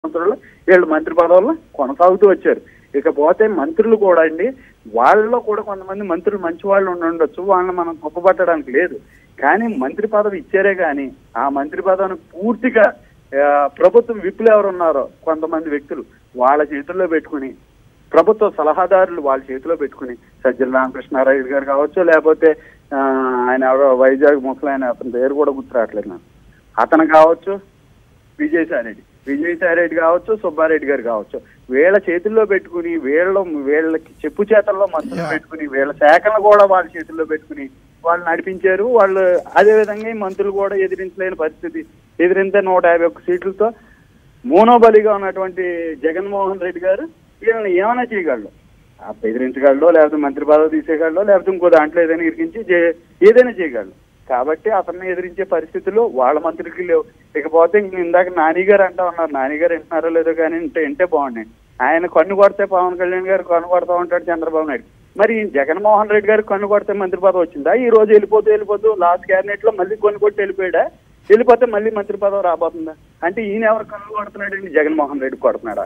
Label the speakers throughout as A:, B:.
A: సంవత్సరాలు వీళ్ళు మంత్రి పదవుల్లో కొనసాగుతూ వచ్చారు ఇకపోతే మంత్రులు కూడా అండి వాళ్ళలో కూడా కొంతమంది మంత్రులు మంచి వాళ్ళు ఉండి ఉండొచ్చు వాళ్ళని మనం గొప్పపట్టడానికి లేదు కానీ మంత్రి పదవి ఇచ్చారే కానీ ఆ మంత్రి పదవిని పూర్తిగా ఆ, ప్రభుత్వం విప్పులు ఎవరు ఉన్నారో కొంతమంది వ్యక్తులు వాళ్ళ చేతుల్లో పెట్టుకుని ప్రభుత్వ సలహాదారులు వాళ్ళ చేతిలో పెట్టుకుని సజ్జల రామకృష్ణారాయుడు గారు కావచ్చు లేకపోతే ఆ, ఆయన ఎవరో వైజాగ్ ముసలాయన అతని పేరు కూడా గుర్తురావట్లేదు నాకు అతను కావచ్చు విజయసాయి రెడ్డి విజయసాయి రెడ్డి కావచ్చు సుబ్బారెడ్డి గారు కావచ్చు వీళ్ళ చేతుల్లో పెట్టుకుని వీళ్ళ వీళ్ళకి చెప్పు చేతల్లో మంత్రులు
B: Yeah.
A: పెట్టుకుని వీళ్ళ శాఖలు కూడా వాళ్ళ చేతుల్లో పెట్టుకుని వాళ్ళు నడిపించారు వాళ్ళు అదే విధంగా ఈ మంత్రులు కూడా ఎదిరించలేని పరిస్థితి ఎదిరింతే నూట యాభై ఒక్క సీట్లతో మోనోబలిగా ఉన్నటువంటి జగన్మోహన్ రెడ్డి గారు వీళ్ళని ఏమైనా చేయగలడు ఆ బెదిరించగలడో లేకపోతే మంత్రి పదవి తీసేయగలడో లేకపోతే ఇంకో దాంట్లో ఏదైనా ఇరికించి జే- ఏదైనా చేయగలడు కాబట్టి అతన్ని ఎదిరించే పరిస్థితులు వాళ్ళ మంత్రికి లేవు ఇకపోతే ఇంక ఇందాక నాని గారు అంటా ఉన్నారు నాని గారు వింటున్నారో లేదో కానీ వింటే వింటే బాగున్నాయి ఆయన కన్ను కొడితే పవన్ కళ్యాణ్ గారు కన్ను కొడతా ఉంటాడు చంద్రబాబు నాయుడు మరి ఈ జగన్మోహన్ రెడ్డి గారికి కన్ను కొడితే మంత్రి పదవి వచ్చిందా ఈ రోజు వెళ్ళిపోతూ వెళ్ళిపోతూ లాస్ట్ క్యాబినెట్ లో మళ్ళీ కొన్ని కొట్టి వెళ్ళిపోయాడా వెళ్ళిపోతే మళ్ళీ మంత్రి పదవి రాబోతుందా అంటే ఈయన ఎవరు కన్ను కొడుతున్నాడండి జగన్మోహన్ రెడ్డి కొడుతున్నాడా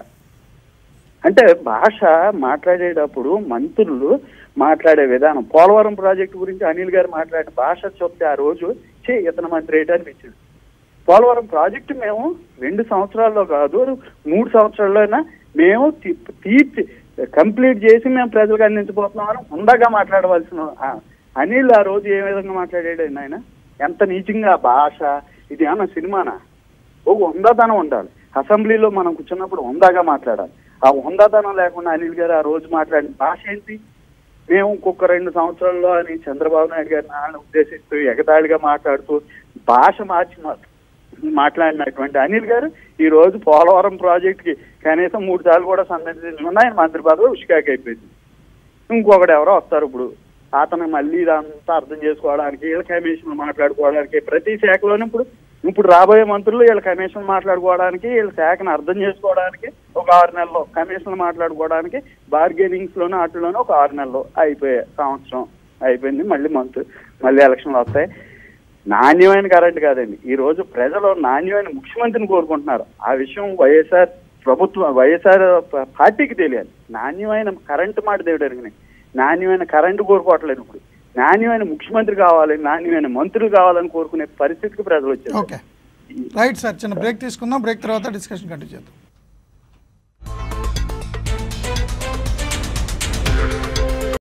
A: అంటే భాష మాట్లాడేటప్పుడు మంత్రులు మాట్లాడే విధానం పోలవరం ప్రాజెక్టు గురించి అనిల్ గారు మాట్లాడిన భాష చెప్తే ఆ రోజు చే ఇతను మంత్రి ఏంటి అనిపించింది పోలవరం ప్రాజెక్టు మేము రెండు సంవత్సరాల్లో కాదు మూడు సంవత్సరాల్లోనే మేము తీ- తీర్చి కంప్లీట్ చేసి మేము ప్రజలకు అందించబోతున్నామని ఉండగా మాట్లాడవలసిన ఆ అనిల్ ఆ రోజు ఏ విధంగా మాట్లాడాడు ఆయన ఎంత నీచంగా ఆ భాష ఇది ఏమన్నా సినిమానా ఒక హుందాతనం ఉండాలి అసెంబ్లీలో మనం కూర్చున్నప్పుడు హుందాగా మాట్లాడాలి ఆ హుందాతనం లేకుండా అనిల్ గారు ఆ రోజు మాట్లాడిన భాష ఏంటి మేము ఇంకొక రెండు సంవత్సరాల్లో అని చంద్రబాబు నాయుడు గారిని ఆయన ఉద్దేశిస్తూ ఎగతాళిగా మాట్లాడుతూ భాష మార్చి మా- మాట్లాడినటువంటి అనిల్ గారు ఈ రోజు పోలవరం ప్రాజెక్ట్ కి కనీసం మూడు సార్లు కూడా సందర్శించకుండా ఆయన మంత్రి పదవి ఉష్కాకి అయిపోయింది ఇంకొకటి ఎవరో వస్తారు ఇప్పుడు అతను మళ్ళీ ఇదంతా అర్థం చేసుకోవడానికి వీళ్ళ కమిషన్ మాట్లాడుకోవడానికి ప్రతి శాఖలోనూ ఇప్పుడు ఇప్పుడు రాబోయే మంత్రులు వీళ్ళ కమిషన్ మాట్లాడుకోవడానికి వీళ్ళ శాఖను అర్థం చేసుకోవడానికి ఒక ఆరు నెలలు కమిషన్లు మాట్లాడుకోవడానికి బార్గెనింగ్స్ లోను వాటిలోనూ ఒక ఆరు నెలలు అయిపోయే సంవత్సరం అయిపోయింది మళ్ళీ మంత్ మళ్ళీ ఎలక్షన్లు వస్తాయి నాణ్యమైన కరెంట్ కాదండి ఈ రోజు ప్రజలు నాణ్యమైన ముఖ్యమంత్రిని కోరుకుంటున్నారు ఆ విషయం వైఎస్ఆర్ ప్రభుత్వం వైఎస్ఆర్ ప- పార్టీకి తెలియాలి నాణ్యమైన కరెంటు మాట దేవుడు ఎరిగినాయి నాణ్యమైన కరెంటు కోరుకోవట్లేదు ఇప్పుడు నాణ్యమైన ముఖ్యమంత్రి కావాలి నాణ్యమైన మంత్రులు కావాలని కోరుకునే పరిస్థితికి ప్రజలు వచ్చారు
B: ఓకే రైట్ సార్ చిన్న బ్రేక్ తీసుకుందాం బ్రేక్ తర్వాత డిస్కషన్ కంటిన్యూ చేద్దాం